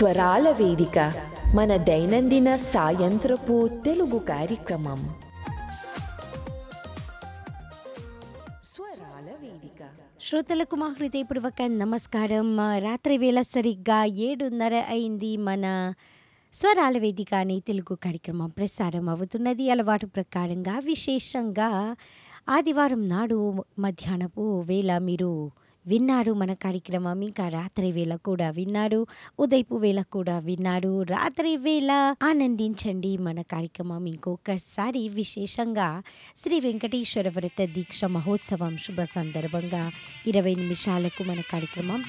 స్వరాల వేదిక మన దైనందిన సాయంత్రపు తెలుగు కార్యక్రమం స్వరాల వేదిక శ్రోతలకు మా హృదయపూర్వక నమస్కారం రాత్రి వేళ సరిగ్గా ఏడున్నర అయింది మన స్వరాల వేదిక అనే తెలుగు కార్యక్రమం ప్రసారం అవుతున్నది అలవాటు ప్రకారంగా విశేషంగా ఆదివారం నాడు మధ్యాహ్నపు వేళ మీరు విన్నారు మన కార్యక్రమం ఇంకా రాత్రి వేళ కూడా విన్నారు ఉదయపు వేళ కూడా విన్నారు రాత్రి వేళ ఆనందించండి మన కార్యక్రమం ఇంకొకసారి విశేషంగా శ్రీ వెంకటేశ్వర వ్రత దీక్ష మహోత్సవం శుభ సందర్భంగా ఇరవై నిమిషాలకు మన కార్యక్రమం